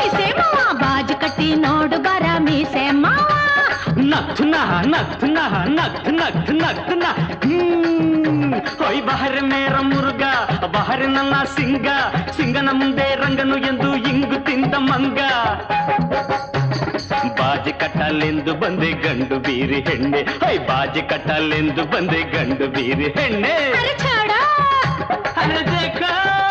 ಮೀಸೆ ಮಾವ ಬಾಜು ಕಟ್ಟಿ ನೋಡು ಬರ ಮೀಸೆ ಮಾವ ನಗ್ತುನ ನಗ್ತುನ ನಗ್ತು ನಗ್ತು ನಗ್ತುನ ಹೊಯ್ ಬಹರ್ ಮೇರ ಮುರುಗ ಬಹರ್ ನನ್ನ ಸಿಂಗ ಸಿಂಗನ ಮುಂದೆ ರಂಗನು ಎಂದು ಇಂಗು ತಿಂದ ಮಂಗ ಬಾಜಿ ಕಟ್ಟಲೆಂದು ಬಂದೆ ಗಂಡು ಬೀರಿ ಹೆಣ್ಣೆ ಹೊಯ್ ಬಾಜಿ ಕಟ್ಟಲೆಂದು ಬಂದೆ ಗಂಡು ಬೀರಿ ಹೆಣ್ಣೆ ಅರೆ ಛಾಡ ಅರೆ ದೇಖ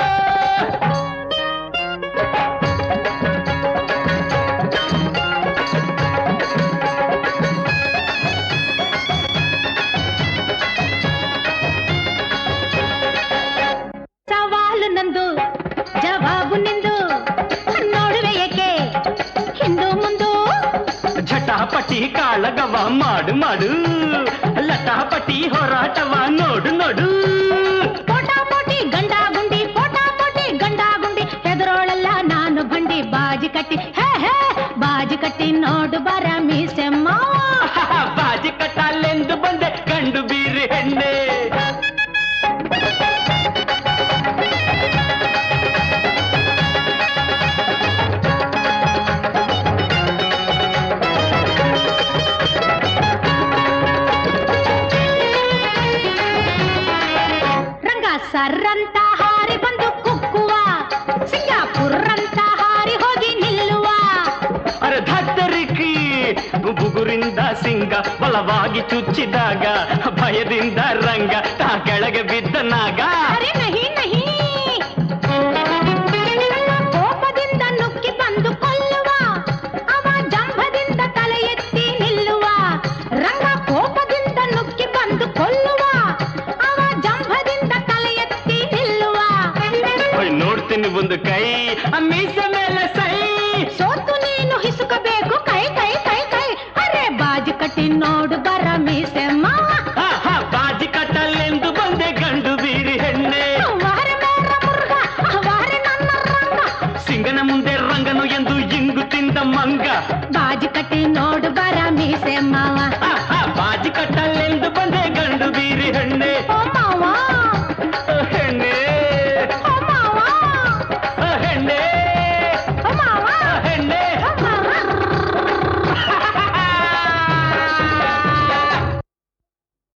ಸವಾಲು ನಂದು ಜವಾಬು ನಿಂದು ನೋಡುವೆ ಏಕೆ ಹಿಂದು ಮುಂದು ಝಟಾಪಟಿ ಕಾಳಗವ ಮಾಡು ಮಾಡು ಲಟಾಪಟಿ ಹೋರಾಟವ ನೋಡು ನೋಡು ಪೋಟಾ ಪೋಟಿ ಗಂಡ ಗುಂಡಿ ಪೋಟಾ ಪೋಟಿ ಗಂಡ ಗುಂಡಿ ಹೆದರೋಳಲ್ಲ ನಾನು ಬಂಡಿ ಬಾಜಿ ಕಟ್ಟಿ ಹೇ ಹೇ ಬಾಜಿ ಕಟ್ಟಿ ನೋಡು ಬರ ಮೀಸೆ ಮಾವ ಬಾಜಿ ಕಟ್ಟಲೆಂದು ಬಂದೆ ಗಂಡು ಬೀರಿ ಹೆಣ್ಣೆ ರಂಗ ಸರ್ರಂತ ಹಾರಿ ಬಂದು ಕುಕ್ಕುವ ಸಿಂಗಾಪುರ್ ಅಂತ ಹಾರಿ ಹೋಗಿ ನಿಲ್ಲುವ ಅರೆ ಧತ್ತರಿಕಿ ಬುಗುರಿಂದ ಸಿಂಗ ಬಲವಾಗಿ ಚುಚ್ಚಿದಾಗ ಭಯದಿಂದ ರಂಗ ತಾ ಕೆಳಗೆ ಬಿದ್ದ ನಾಗ ಅರೆ ನಹಿ ನಹಿ ಕೋಪದಿಂದ ನುಗ್ಗಿ ಬಂದು ಕೊಲ್ಲುವ ಅವ ಜಂಭದಿಂದ ತಲೆ ಎತ್ತಿ ನಿಲ್ಲುವ ರಂಗ ಕೋಪದಿಂದ ನುಗ್ಗಿ ಬಂದು ಕೊಲ್ಲುವ ಅವ ಜಂಭದಿಂದ ತಲೆ ಎತ್ತಿ ನಿಲ್ಲುವ ಹೊಯ್ ನೋಡ್ತೀನಿ ಒಂದು ಕೈ ಆ ಮೀಸೆ ಮೇಲೆ ಸೈ ಸೋತು ನೀನು ಹಿಸುಕಬೇಕು ಕೈ ಕೈ ಕೈ ಕೈ ಅರೆ ಬಾಜು ಕಟ್ಟಿ ನೋಡು ಬರ ಮೀಸೆ ಮಾವ ಆಹಾ, ಬಾಜಿ ಕಟ್ಟಲೆಂದು ಬಂದೆ ಗಂಡು ಬೀರಿ ಹೆಣ್ಣೆ ವಾರೆ ಮೇರ ಮುರುಗ ವಾರೆ ನನ್ನ ರಂಗ ಸಿಂಗನ ಮುಂದೆ ರಂಗನು ಎಂದು ಇಂಗು ತಿಂದ ಮಂಗ ಬಾಜು ಕಟ್ಟಿ ನೋಡು ಬರ ಮೀಸೆ ಮಾವ